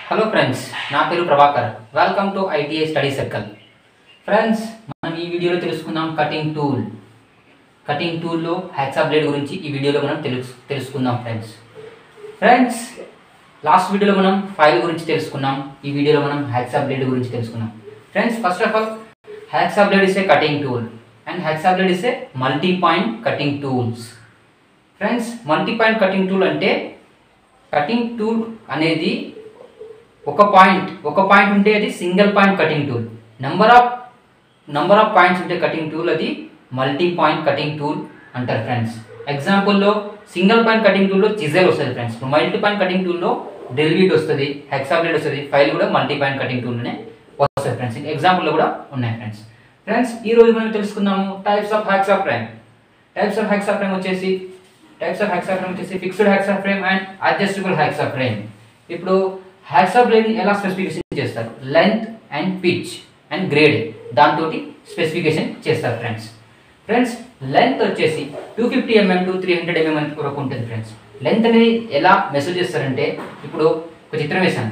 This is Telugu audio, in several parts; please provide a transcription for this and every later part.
హలో ఫ్రెండ్స్ నా పేరు Prabhakar welcome to ITI study circle friends మనం ఈ వీడియోలో తెలుసుకుందాం కటింగ్ టూల్ కటింగ్ టూల్లో హ్యాక్సా బ్లేడ్ గురించి ఈ వీడియోలో మనం తెలుసు తెలుసుకుందాం ఫ్రెండ్స్ ఫ్రెండ్స్ లాస్ట్ వీడియోలో మనం ఫైల్ గురించి తెలుసుకున్నాం ఈ వీడియోలో మనం హ్యాక్సా బ్లేడ్ గురించి తెలుసుకున్నాం friends first of all hacksaw blade is a cutting tool and hacksaw blade is a multi point cutting tools friends multi point cutting tool అంటే కటింగ్ టూల్ అనేది ఒక పాయింట్ ఒక పాయింట్ ఉంటే అది single point cutting tool number of number of points ఉంటే కటింగ్ టూల్ అది మల్టీ పాయింట్ కటింగ్ టూల్ అంటారు ఫ్రెండ్స్ ఎగ్జాంపుల్లో సింగిల్ పాయింట్ కటింగ్ టూల్లో చిజెల్ వస్తుంది ఫ్రెండ్స్ మల్టీ పాయింట్ కటింగ్ టూల్లో డెల్వీట్ వస్తుంది హెక్సాబ్లేడ్ వస్తుంది ఫైల్ కూడా మల్టీ పాయింట్ కటింగ్ టూల్లోనే వస్తుంది ఫ్రెండ్స్ ఎగ్జాంపుల్లో కూడా ఉన్నాయి ఫ్రెండ్స్ ఫ్రెండ్స్ ఈ రోజు మనం తెలుసుకుందాము types of hacksaw frame types of hacksaw frame వచ్చేసి టైప్స్ ఆఫ్ హెక్సా ఫ్రేమ్ వచ్చేసి fixed hacksaw frame and adjustable hacksaw frame ఇప్పుడు హెక్సా బ్లేడ్ ఎలా స్పెసిఫికేషన్ చేస్తారు length and pitch and grade దాంతో స్పెసిఫికేషన్ చేస్తారు ఫ్రెండ్స్ ఫ్రెండ్స్ లెంత్ వచ్చేసి two fifty mm to three hundred mm వరకు ఉంటుంది ఫ్రెండ్స్ లెంత్ అనేది ఎలా మెసేజ్ చేస్తారంటే ఇప్పుడు ఒక చిత్రం వేశాను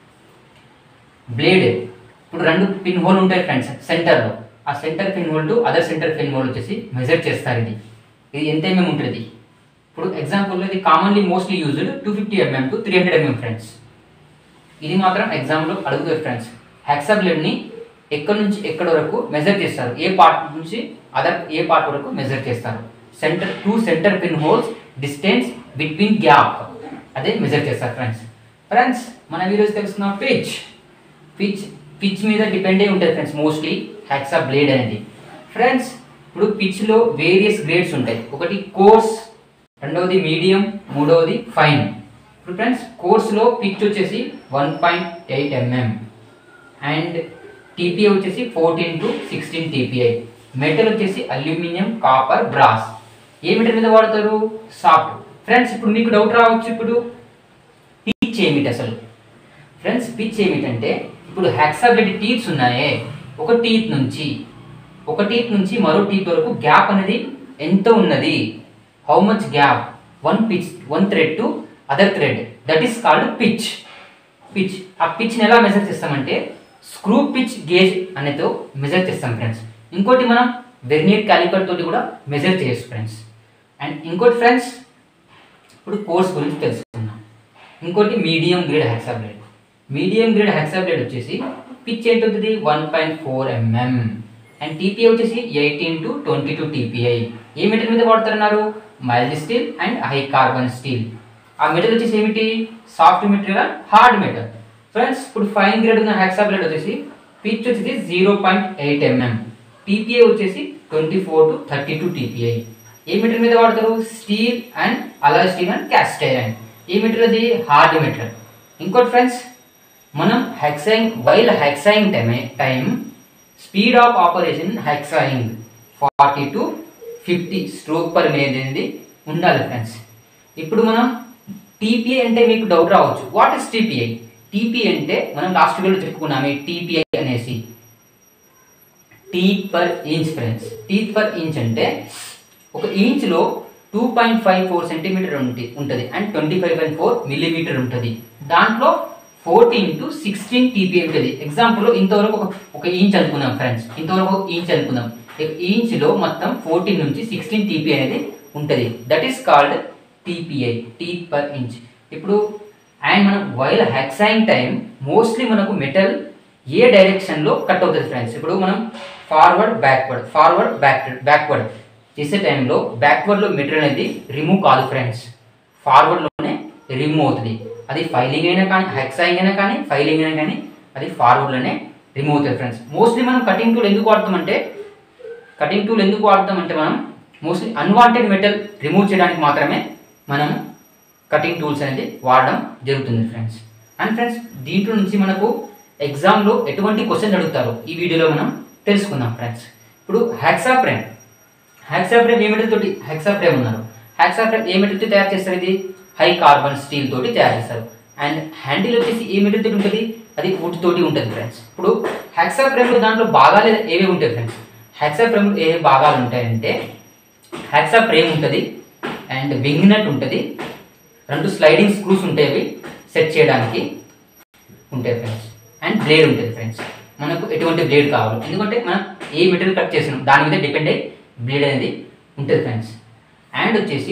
బ్లేడ్ ఇప్పుడు రెండు పిన్ హోల్ ఉంటాయి ఫ్రెండ్స్ సెంటర్లో ఆ centre pin hole to other centre pin hole వచ్చేసి మెజర్ చేస్తారు ఇది ఇది ఎంత ఎంఎం ఉంటుంది ఇప్పుడు ఎగ్జాంపుల్లో ఇది commonly mostly used two fifty mm to three hundred mm friends ఇది మాత్రం ఎగ్జామ్లో అడుగుతారు ఫ్రెండ్స్ హెక్సా బ్లేడ్ని ఎక్కడి నుంచి ఎక్కడ వరకు మెజర్ చేస్తారు ఏ పార్ట్ నుంచి అదర్ ఏ పార్ట్ వరకు మెజర్ చేస్తారు centre to centre pin holes distance between gap అదే మెజర్ చేస్తారు ఫ్రెండ్స్ ఫ్రెండ్స్ మన ఈరోజు తెలుసుకున్న పిచ్ పిచ్ పిచ్ మీద డిపెండ్ అయి ఉంటుంది ఫ్రెండ్స్ మోస్ట్లీ హ్యాక్సా బ్లేడ్ అనేది ఫ్రెండ్స్ ఇప్పుడు పిచ్లో వేరియస్ గ్రేడ్స్ ఉంటాయి ఒకటి కోర్స్ రెండవది మీడియం మూడవది ఫైన్ ఇప్పుడు ఫ్రెండ్స్ కోర్స్లో పిచ్ వచ్చేసి one point eight mm and TPI వచ్చేసి fourteen to sixteen TPI metal వచ్చేసి అల్యూమినియం కాపర్ బ్రాస్ ఏ మెటల్ మీద వాడతారు సాఫ్ట్ ఫ్రెండ్స్ ఇప్పుడు మీకు డౌట్ రావచ్చు ఇప్పుడు పిచ్ ఏమిటి అసలు ఫ్రెండ్స్ పిచ్ ఏమిటంటే ఇప్పుడు హెక్సాబ్లెడ్ టీత్స్ ఉన్నాయే ఒక టీత్ నుంచి ఒక టీత్ నుంచి మరో టీత్ వరకు గ్యాప్ అనేది ఎంత ఉన్నది how much gap one pitch one thread to other thread that is called pitch pitch ఆ పిచ్ని ఎలా మెజర్ చేస్తామంటే స్క్రూ పిచ్ గేజ్ అనేతో మెజర్ చేస్తాం ఫ్రెండ్స్ ఇంకోటి మనం వెర్నియర్ క్యాలిపర్ తోటి కూడా మెజర్ చేయొచ్చు ఫ్రెండ్స్ అండ్ ఇంకోటి ఫ్రెండ్స్ ఇప్పుడు కోర్స్ గురించి తెలుసుకుందాం ఇంకోటి medium grade hacksaw blade medium grade hacksaw blade వచ్చేసి పిచ్ ఏంటుంది one point four mm and TPI వచ్చేసి eighteen to twenty two TPI ఏ మెటీరియల్ మీద వాడుతున్నారు mild steel and high carbon steel ఆ మెటీరియల్ వచ్చేసి ఏమిటి soft material hard metal friends ఇప్పుడు ఫైన్ గ్రేడ్ ఉన్న హెక్సాబ్లెడ్ వచ్చేసి పిచ్ వచ్చేసి zero point eight mm TPI వచ్చేసి twenty four to thirty two TPI ఏ మెటీరియల్ మీద వాడతారు steel and alloy steel and cast iron ఏ మెటీరియల్ అది హార్డ్ మెటీరియల్ ఇంకోటి ఫ్రెండ్స్ మనం hacksawing while hacksawing time time speed of operation hacksawing forty to fifty stroke per minute అనేది ఉండాలి ఫ్రెండ్స్ ఇప్పుడు మనం టీపీఐ అంటే మీకు డౌట్ రావచ్చు వాట్ ఇస్ టీపీఐ టీపీఐ అంటే మనం లాస్ట్ వీడియోలో చెప్పుకున్నాము టీపీఐ అనేసి teeth per inch friends teeth per inch అంటే ఒక ఇంచ్లో two point five four centimetre ఉంటి ఉంటుంది and twenty five point four millimetre ఉంటుంది దాంట్లో ఫోర్టీన్ టు సిక్స్టీన్ టీపీఐ ఉంటుంది ఎగ్జాంపుల్ ఇంతవరకు ఒక ఒక ఇంచ్ అనుకుందాం ఫ్రెండ్స్ ఇంతవరకు ఒక ఇంచ్ అనుకుందాం ఇంచ్లో మొత్తం ఫోర్టీన్ నుంచి సిక్స్టీన్ టీపీ అనేది ఉంటుంది that is called TPI teeth per inch ఇప్పుడు అండ్ మనం వైల్ హెక్సైన్ టైం మోస్ట్లీ మనకు మెటల్ ఏ డైరెక్షన్లో కట్ అవుతుంది ఫ్రెండ్స్ ఇప్పుడు మనం forward backward forward back backward చేసే టైంలో బ్యాక్వర్డ్లో మెటీరియల్ అనేది రిమూవ్ కాదు ఫ్రెండ్స్ ఫార్వర్డ్లోనే రిమూవ్ అవుతుంది అది ఫైలింగ్ అయినా కానీ హెక్సైంగ్ అయినా కానీ ఫైలింగ్ అయినా కానీ అది ఫార్వర్డ్లోనే రిమూవ్ అవుతుంది ఫ్రెండ్స్ మోస్ట్లీ మనం కటింగ్ టూల్ ఎందుకు వాడతామంటే కటింగ్ టూల్ ఎందుకు వాడతామంటే మనం మోస్ట్లీ అన్వాంటెడ్ మెటల్ రిమూవ్ చేయడానికి మాత్రమే మనం కటింగ్ టూల్స్ అనేది వాడడం జరుగుతుంది ఫ్రెండ్స్ అండ్ ఫ్రెండ్స్ దీంట్లో నుంచి మనకు ఎగ్జామ్లో ఎటువంటి క్వశ్చన్స్ అడుగుతారో ఈ వీడియోలో మనం తెలుసుకుందాం ఫ్రెండ్స్ ఇప్పుడు హ్యాక్సా ఫ్రేమ్ హ్యాక్సా ఫ్రేమ్ ఏ మెటల్ తోటి హ్యాక్సా ఫ్రేమ్ ఉన్నారు హ్యాక్సా ఫ్రేమ్ ఏ మెటల్ తోటి తయారు చేస్తారు ఇది హై కార్బన్ స్టీల్ తోటి తయారు చేస్తారు అండ్ హ్యాండిల్ వచ్చేసి ఏ మెటల్ తోటి ఉంటుంది అది వుడ్ తోటి ఉంటుంది ఫ్రెండ్స్ ఇప్పుడు హ్యాక్సా ఫ్రేమ్లో దాంట్లో భాగాలు ఏవి ఉంటాయి ఫ్రెండ్స్ హ్యాక్సా ఫ్రేమ్లో ఏ భాగాలు ఉంటాయంటే హ్యాక్సా ఫ్రేమ్ ఉంటుంది అండ్ వింగ్ నట్ ఉంటుంది రెండు స్లైడింగ్ స్క్రూస్ ఉంటాయి అవి సెట్ చేయడానికి ఉంటాయి ఫ్రెండ్స్ అండ్ బ్లేడ్ ఉంటుంది ఫ్రెండ్స్ మనకు ఎటువంటి బ్లేడ్ కావాలి ఎందుకంటే మనం ఏ మెటీరియల్ కట్ చేసినాం దాని మీద డిపెండ్ అయ్యి బ్లేడ్ అనేది ఉంటుంది ఫ్రెండ్స్ అండ్ వచ్చేసి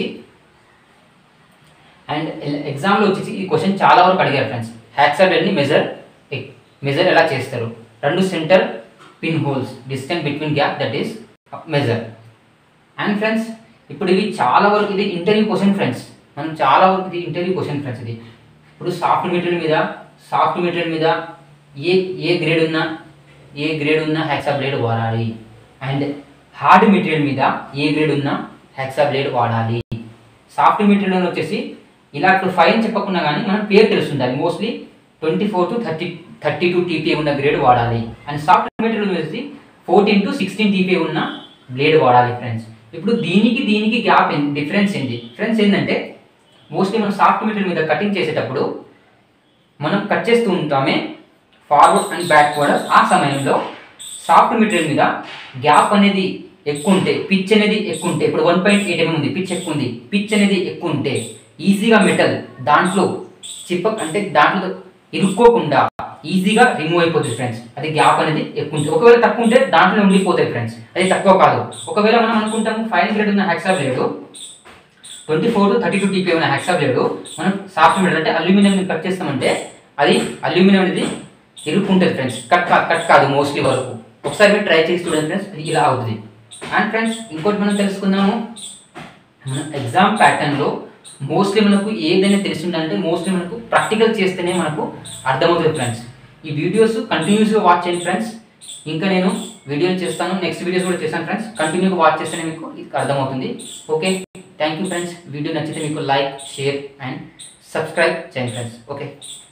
అండ్ ఎగ్జామ్లో వచ్చేసి ఈ క్వశ్చన్ చాలా వరకు అడిగారు ఫ్రెండ్స్ హ్యాక్సా బ్లేడ్ని మెజర్ మెజర్ ఎలా చేస్తారు రెండు centre pin holes distance between gap that is measure and friends ఇప్పుడు ఇవి చాలా వరకు ఇది ఇంటర్వ్యూ క్వశ్చన్ ఫ్రెండ్స్ మనం చాలా వరకు ఇది ఇంటర్వ్యూ క్వశ్చన్ ఫ్రెండ్స్ ఇది ఇప్పుడు సాఫ్ట్ మెటీరియల్ మీద సాఫ్ట్ మెటీరియల్ మీద ఏ ఏ గ్రేడ్ ఉన్న ఏ గ్రేడ్ ఉన్న హ్యాక్సా బ్లేడ్ వాడాలి అండ్ హార్డ్ మెటీరియల్ మీద ఏ గ్రేడ్ ఉన్న హ్యాక్సా బ్లేడ్ వాడాలి సాఫ్ట్ మెటీరియల్ వచ్చేసి ఇలా ఇప్పుడు ఫైన్ చెప్పకుండా కానీ మనం పేరు తెలుస్తుండాలి mostly twenty four to thirty thirty two TPI ఉన్న గ్రేడ్ వాడాలి అండ్ సాఫ్ట్ మెటీరియల్ వచ్చేసి ఫోర్టీన్ టు సిక్స్టీన్ టీపీఏ ఉన్న బ్లేడ్ వాడాలి ఫ్రెండ్స్ ఇప్పుడు దీనికి దీనికి గ్యాప్ డిఫరెన్స్ ఏంటి ఫ్రెండ్స్ ఏంటంటే మోస్ట్లీ మనం సాఫ్ట్ మెటీరియల్ మీద కటింగ్ చేసేటప్పుడు మనం కట్ చేస్తూ ఉంటామే ఫార్వర్డ్ అండ్ బ్యాక్వర్డ్ ఆ సమయంలో సాఫ్ట్ మెటీరియల్ మీద గ్యాప్ అనేది ఎక్కువ ఉంటే పిచ్ అనేది ఎక్కువ ఉంటే ఇప్పుడు వన్ పాయింట్ ఎయిట్ ఎంఎం ఉంది పిచ్ ఎక్కువ ఉంది పిచ్ అనేది ఎక్కువ ఉంటే ఈజీగా మెటల్ దాంట్లో చిప్పక్ అంటే దాంట్లో ఇరుక్కోకుండా ఈజీగా రిమూవ్ అయిపోతుంది ఫ్రెండ్స్ అది గ్యాప్ అనేది ఎక్కువ ఉంటుంది ఒకవేళ తక్కువ ఉంటే దాంట్లో ఉండిపోతాయి ఫ్రెండ్స్ అది తక్కువ కాదు ఒకవేళ మనం అనుకుంటాము ఫైవ్ గ్రేడ్ ఉన్న hexa blade twenty four to thirty two TP ఉన్న హెక్సా బ్లేడ్ మనం సాఫ్ట్ మెటల్ అంటే అల్యూమినియం కట్ చేస్తామంటే అది అల్యూమినియం అనేది ఇరుక్కుంటుంది ఫ్రెండ్స్ కట్ కా- కట్ కాదు మోస్ట్లీ వరకు ఒకసారి మీరు ట్రై చేసి చూడండి ఫ్రెండ్స్ అది ఇలా అవుతుంది అండ్ ఫ్రెండ్స్ ఇంకోటి మనం తెలుసుకుందాము మన ఎగ్జామ్ ప్యాటర్న్లో మోస్ట్లీ మనకు ఏదైనా తెలిసి ఉండాలంటే మోస్ట్లీ మనకు ప్రాక్టికల్ చేస్తేనే మనకు అర్థమవుతుంది ఫ్రెండ్స్ ఈ వీడియోస్ కంటిన్యూస్గా వాచ్ చేయండి ఫ్రెండ్స్ ఇంకా నేను వీడియోలు చేస్తాను నెక్స్ట్ వీడియోస్ కూడా చేస్తాను ఫ్రెండ్స్ కంటిన్యూగా వాచ్ చేస్తేనే మీకు ఇది అర్థమవుతుంది okay thank you friends video నచ్చితే మీకు లైక్ షేర్ అండ్ సబ్స్క్రైబ్ చేయండి ఫ్రెండ్స్ ఓకే